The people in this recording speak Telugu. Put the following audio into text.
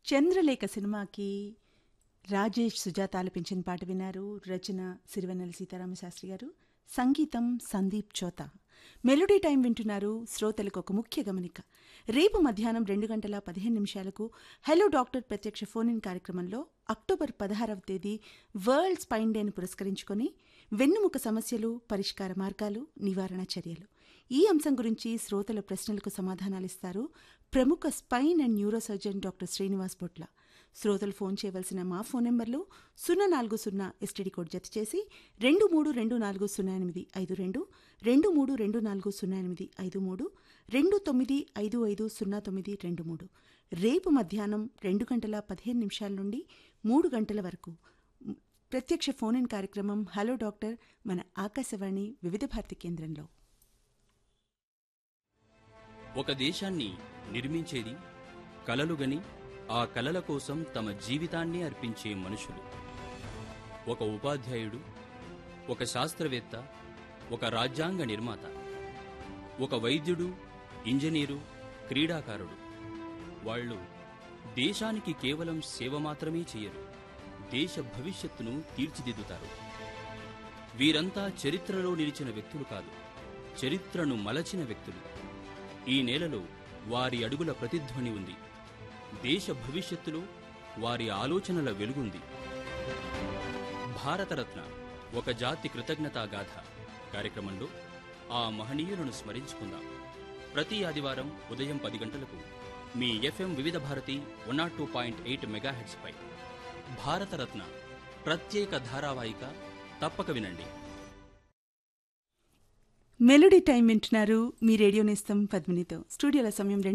చంద్రలేఖ సినిమాకి రాజేష్ సుజాత ఆలపించిన పాట విన్నారు రచన సిరివెన్నెల సీతారామశాస్త్రి గారు సంగీతం సందీప్ చోత మెలోడీ టైం వింటున్నారు శ్రోతలకు ఒక ముఖ్య గమనిక రేపు మధ్యాహ్నం రెండు గంటల పదిహేను నిమిషాలకు హలో డాక్టర్ ప్రత్యక్ష ఫోన్ ఇన్ కార్యక్రమంలో అక్టోబర్ పదహారవ తేదీ వరల్డ్ స్పైన్ డేను పురస్కరించుకొని వెన్నుముక సమస్యలు పరిష్కార మార్గాలు నివారణ చర్యలు ఈ అంశం గురించి శ్రోతల ప్రశ్నలకు సమాధానాలిస్తారు ప్రముఖ spine and neurosurgeon doctor Srinivas Botla శ్రోతలు ఫోన్ చేయవలసిన మా ఫోన్ నెంబర్లు సున్నా నాలుగు సున్నా ఎస్టీడీ కోడ్ జత చేసి రెండు మూడు రెండు నాలుగు సున్నా ఎనిమిది ఐదు రెండు రెండు మూడు రెండు నాలుగు సున్నా ఎనిమిది ఐదు మూడు రెండు తొమ్మిది ఐదు ఐదు సున్నా తొమ్మిది రెండు మూడు రేపు మధ్యాహ్నం రెండు గంటల పదిహేను నిమిషాల నుండి మూడు గంటల వరకు ప్రత్యక్ష ఫోన్ ఇన్ కార్యక్రమం హలో డాక్టర్ మన ఆకాశవాణి వివిధ భారతి కేంద్రంలో ఒక దేశాన్ని నిర్మించేది కలలుగని ఆ కలల కోసం తమ జీవితాన్ని అర్పించే మనుషులు ఒక ఉపాధ్యాయుడు ఒక శాస్త్రవేత్త ఒక రాజ్యాంగ నిర్మాత ఒక వైద్యుడు ఇంజనీరు క్రీడాకారుడు వాళ్ళు దేశానికి కేవలం సేవ మాత్రమే చేయరు దేశ భవిష్యత్తును తీర్చిదిద్దుతారు వీరంతా చరిత్రలో నిలిచిన వ్యక్తులు కాదు చరిత్రను మలచిన వ్యక్తులు ఈ నేలలో వారి అడుగుల ప్రతిధ్వని ఉంది దేశ భవిష్యత్తులో వారి ఆలోచనల వెలుగుంది భారతరత్న ఒక జాతి కృతజ్ఞతా గాథ కార్యక్రమంలో ఆ మహనీయులను స్మరించుకుందాం ప్రతి ఆదివారం ఉదయం పది గంటలకు మీ FM Vividh Bharati one nought two point eight మెగాహెట్స్పై భారతరత్న ప్రత్యేక ధారావాహిక తప్పక వినండి మెలోడీ టైం వింటున్నారు మీ రేడియో నేస్తం పద్మినితో స్టూడియోల సమయం